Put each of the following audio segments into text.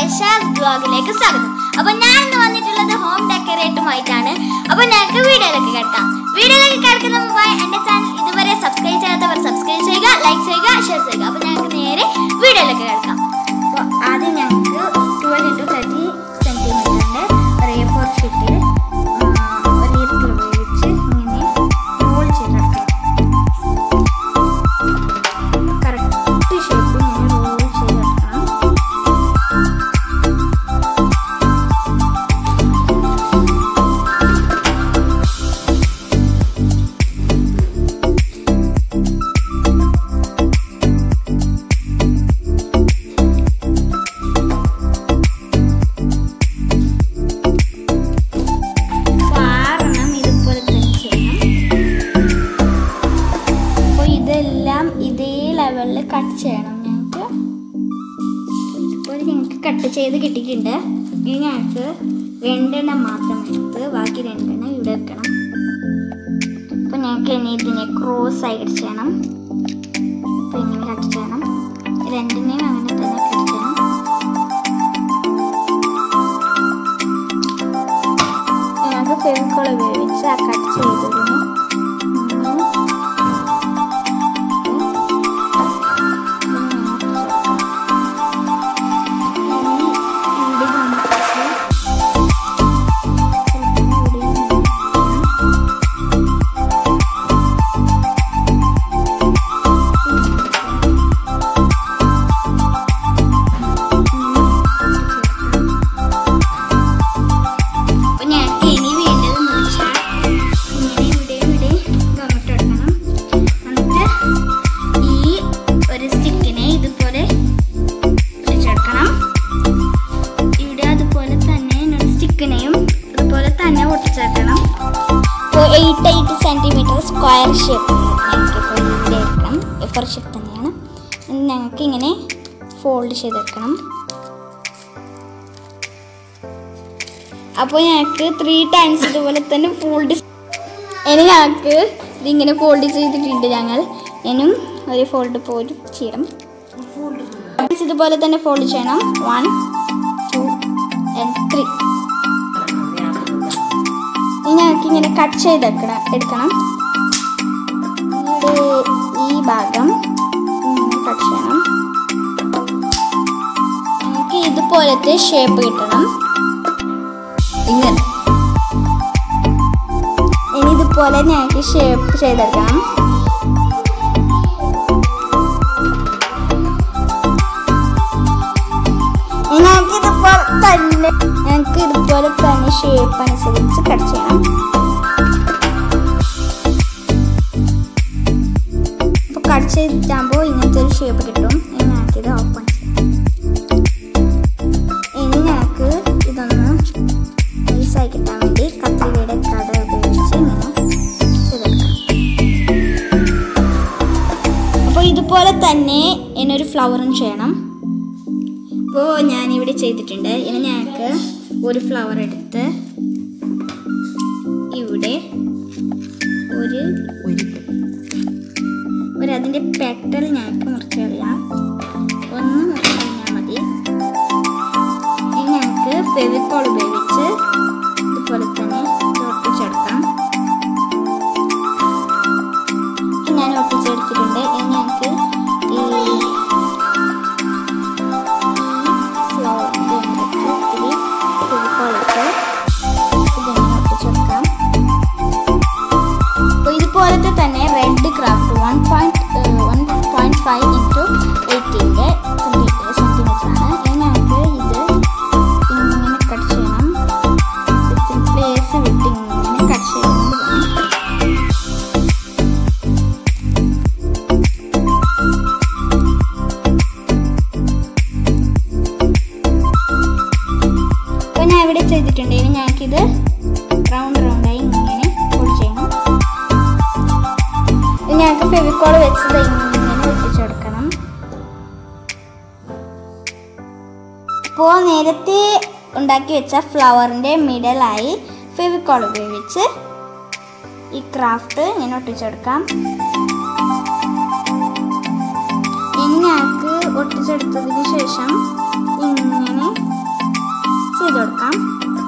ഐഷാസ് ബ്ലോഗിലേക്ക് സ്വാഗതം അപ്പൊ ഞാൻ ഇന്ന് വന്നിട്ടുള്ളത് ഹോം ഡെക്കറേറ്റുമായിട്ടാണ് അപ്പൊ ഞങ്ങൾക്ക് വീഡിയോയിലേക്ക് കിടക്കാം വീഡിയോയിലേക്ക് കിടക്കുന്ന മുമ്പായി എന്റെ ചാനൽ ഇതുവരെ സബ്സ്ക്രൈബ് ചെയ്യാത്തവർ സബ്സ്ക്രൈബ് ചെയ്യുക ലൈക്ക് ചെയ്യുക ഷെയർ ചെയ്യുക അപ്പൊ ഞങ്ങൾക്ക് നേരെ വീഡിയോയിലേക്ക് കിടക്കാം അപ്പോൾ ആദ്യം ഞങ്ങൾക്ക് ട്വൽവ് ഇൻറ്റു തേർട്ടി സെൻറ്റിമീറ്ററിൻ്റെ ഒരു എ ഫോർ ഷീറ്റിൽ ഒരു ഈർക്കിൾ ഉപയോഗിച്ച് ഇങ്ങനെ റോൾ ചെയ്തെടുക്കാം കറക്റ്റ് ഷേപ്പിൽ ഇങ്ങനെ റോൾ ചെയ്തെടുക്കണം കാരണം ഇതുപോലെ തന്നെ ചെയ്യണം അപ്പോൾ ഇതെല്ലാം ഇതേ ലെവലിൽ കട്ട് ചെയ്യണം ഞങ്ങൾക്ക് ഇപ്പോൾ ഞങ്ങൾക്ക് കട്ട് ചെയ്ത് കിട്ടിയിട്ടുണ്ട് ഇനി ഞങ്ങൾക്ക് രണ്ടെണ്ണം മാത്രം എടുത്ത് ബാക്കി രണ്ടെണ്ണം ഇവിടെ വെക്കണം അപ്പോൾ ഞങ്ങൾക്ക് ഇനി ഇതിനെ ക്രോസ് ആയി കട്ട് ചെയ്യണം അപ്പോൾ ഇങ്ങനെ കട്ട് ചെയ്യണം രണ്ടിനെയും അങ്ങനെ തന്നെ കട്ട് ചെയ്യണം ഞങ്ങൾക്ക് ഫെവിക്കോൾ ഉപയോഗിച്ച് ആ കട്ട് ചെയ്തതിന് ഇങ്ങനെ അപ്പൊ ഞങ്ങൾക്ക് ഇനി വേണ്ടതെന്ന് വെച്ചാൽ ഇങ്ങനെ ഇവിടെ ഇവിടെ ഗമ്മട്ട് എടുക്കണം എന്നിട്ട് ഈ ഒരു സ്റ്റിക്കിനെ ഇതുപോലെ ഒട്ടിച്ചെടുക്കണം ഇവിടെ അതുപോലെ തന്നെ ഒരു സ്റ്റിക്കിനെയും അതുപോലെ തന്നെ ഒട്ടിച്ചെടുക്കണം ഇപ്പോൾ eight eight centimetre square shape ഞങ്ങൾക്ക് ഇപ്പോൾ ഇവിടെ എടുക്കണം എഫർ ഷേപ്പ് തന്നെയാണ് ഇത് ഞങ്ങൾക്ക് ഇങ്ങനെ ഫോൾഡ് ചെയ്തെടുക്കണം അപ്പോൾ ഞങ്ങൾക്ക് ത്രീ ടൈംസ് ഇതുപോലെ തന്നെ ഫോൾഡ് ഇനി ഞങ്ങൾക്ക് ഇതിങ്ങനെ ഫോൾഡ് ചെയ്തിട്ടുണ്ട് ഞങ്ങൾ ഇനിയും ഒരു ഫോൾഡ് പോലും ചെയ്യണം ഇതുപോലെ തന്നെ ഫോൾഡ് ചെയ്യണം വൺ ടു ആൻഡ് ത്രീ ഇനി ഞങ്ങൾക്ക് ഇങ്ങനെ കട്ട് ചെയ്തെടുക്കണം എടുക്കണം ഇവിടെ ഈ ഭാഗം ഇങ്ങനെ കട്ട് ചെയ്യണം ഞങ്ങൾക്ക് ഇതുപോലത്തെ ഷേപ്പ് കിട്ടണം ഇങ്ങനെ ഇനി ഇതുപോലെ ഞങ്ങൾക്ക് ഷേപ്പ് ചെയ്തെടുക്കണം ഇനി ഞങ്ങൾക്ക് ഇതുപോലെ തന്നെ ഞങ്ങൾക്ക് ഇതുപോലെ തന്നെ ഷേപ്പ് അനുസരിച്ച് കട്ട് ചെയ്യണം അപ്പോൾ കട്ട് ചെയ്തിട്ടാകുമ്പോൾ ഇങ്ങനത്തെ ഒരു ഷേപ്പ് കിട്ടും ഇനി ഞങ്ങൾക്കിത് ഓപ്പൺ ചെയ്യാം ഇനി ഞങ്ങൾക്ക് ഇതൊന്ന് നൈസായി കിട്ടാൻ വേണ്ടി കത്തിരിയുടെ കട ഉപയോഗിച്ച് ഇങ്ങനെ ചെയ്തെടുക്കാം അപ്പോൾ ഇതുപോലെ തന്നെ ഇതിനൊരു ഫ്ലവറും ചെയ്യണം അപ്പോൾ ഞാനിവിടെ ചെയ്തിട്ടുണ്ട് ഇനി ഞങ്ങൾക്ക് ഒരു ഫ്ലവർ എടുത്ത് ഇവിടെ ഒരു ഒരു അതിൻ്റെ പെട്ടൽ ഞങ്ങൾക്ക് മുറിച്ച് കളയാം ഒന്ന് മുറിച്ച് കഴിഞ്ഞാൽ മതി ഇനി ഞങ്ങൾക്ക് ഫെവിക്കോൾ ഉപയോഗിച്ച് ഇതുപോലെ തന്നെ ഇത് ഒട്ടിച്ചെടുക്കാം ഇനി ഞാൻ ഒട്ടിച്ചെടുത്തിട്ടുണ്ട് ഇനി ഞങ്ങൾക്ക് ഈ ഫ്ലോറിൻ്റെ ഇത്തിരി ഫെവിക്കോൾ ഇട്ട് ഇതിങ്ങനെ ഒട്ടിച്ചെടുക്കാം അപ്പോൾ ഇതുപോലത്തെ തന്നെ red craft one point one point five into എയ്റ്റീൻ്റെ സെൻറ്റിമീറ്ററാണ് ഇനി ഞങ്ങൾക്ക് ഇത് ഇങ്ങനെ കട്ട് ചെയ്യണം ഇത്തിരി പ്ലേസ് വിട്ട് ഇങ്ങനെ കട്ട് ചെയ്തുകൊണ്ട് പോകണം അപ്പോൾ ഞാൻ ഇവിടെ ചെയ്തിട്ടുണ്ട് ഇനി ഞങ്ങൾക്കിത് റൗണ്ട് റൗണ്ടായി ഇങ്ങനെ ഫോൾഡ് ചെയ്യണം ഇനി ഞങ്ങൾക്ക് ഫെവിക്കോൾ വെച്ചത് ഇങ്ങനെ ഒട്ടിച്ചെടുക്കണം അപ്പോൾ നേരത്തെ ഉണ്ടാക്കി വെച്ച ഫ്ലവറിൻ്റെ മിഡലായി ഫെവിക്കോൾ ഉപയോഗിച്ച് ഈ ക്രാഫ്റ്റ് ഇങ്ങനെ ഒട്ടിച്ചെടുക്കാം ഇനി ഞങ്ങൾക്ക് ഒട്ടിച്ചെടുത്തതിന് ശേഷം ഇങ്ങനെ കൊടുക്കാം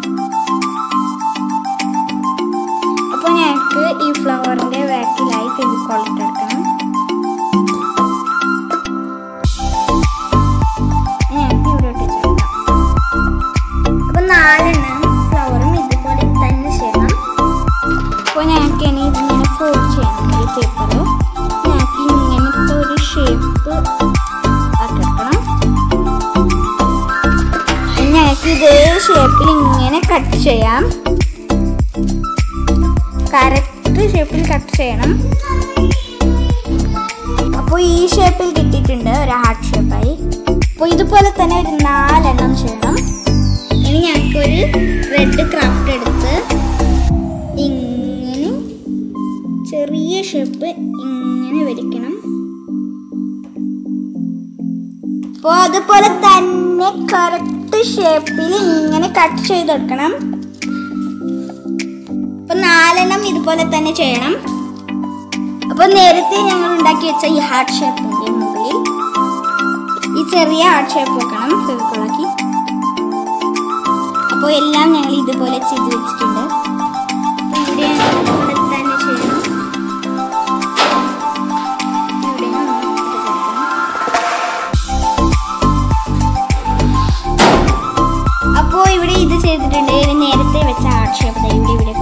അപ്പോൾ ഞങ്ങൾക്ക് ഈ ഫ്ലവറിൻ്റെ ബാക്കിലായി ഫെവിക്കോൾ ഇട്ടെടുക്കണം ഞങ്ങൾക്ക് ഇവിടെ ഇട്ട് ചേർക്കാം അപ്പോൾ നാലെണ്ണം ഫ്ലവറും ഇതുപോലെ തന്നെ ചെയ്യണം അപ്പോൾ ഞങ്ങൾക്ക് ഇനി ഇതിങ്ങനെ ഫോൾഡ് ചെയ്യണം ഈ പേപ്പർ ഞങ്ങൾക്ക് ഇങ്ങനത്തെ ഒരു ഷേപ്പ് ആക്കിയെടുക്കണം ഇനി ഞങ്ങൾക്ക് ഇതേ ഷേപ്പിൽ ഇങ്ങനെ കട്ട് ചെയ്യാം കറക്റ്റ് ഷേപ്പിൽ കട്ട് ചെയ്യണം അപ്പോൾ ഈ ഷേപ്പിൽ കിട്ടിയിട്ടുണ്ട് ഒരു ഹാർട്ട് ഷേപ്പായി അപ്പോൾ ഇതുപോലെ തന്നെ ഒരു നാലെണ്ണം ചെയ്യണം ഇനി ഞങ്ങൾക്കൊരു റെഡ് ക്രാഫ്റ്റ് എടുത്ത് ഇങ്ങനെ ചെറിയ ഷേപ്പ് ഇങ്ങനെ വരയ്ക്കണം അപ്പോൾ അതുപോലെ തന്നെ കറക്റ്റ് ഷേപ്പിൽ ഇങ്ങനെ കട്ട് ചെയ്തെടുക്കണം അപ്പൊ നാലെണ്ണം ഇതുപോലെ തന്നെ ചെയ്യണം അപ്പൊ നേരത്തെ ഞങ്ങൾ ഉണ്ടാക്കി വെച്ച ഈ ഹാർട്ട് ഷേപ്പിന്റെ മുകളിൽ ഈ ചെറിയ ഹാർട്ട് ഷേപ്പ് വെക്കണം ഫെവിക്കോളാക്കി അപ്പോൾ എല്ലാം ഞങ്ങൾ ഇതുപോലെ ചെയ്ത് വെച്ചിട്ടുണ്ട് അപ്പൊ ഇവിടെ ഇതുപോലെ തന്നെ ചെയ്യണം ഇവിടെ നമ്മൾ ഇത് കൊടുക്കണം. അപ്പോൾ ഇവിടെ ഇത് ചെയ്തിട്ടുണ്ട് ഇനി നേരത്തെ വെച്ച ഹാർട്ട് ഷേപ്പ് ഇവിടെ ഇവിടെ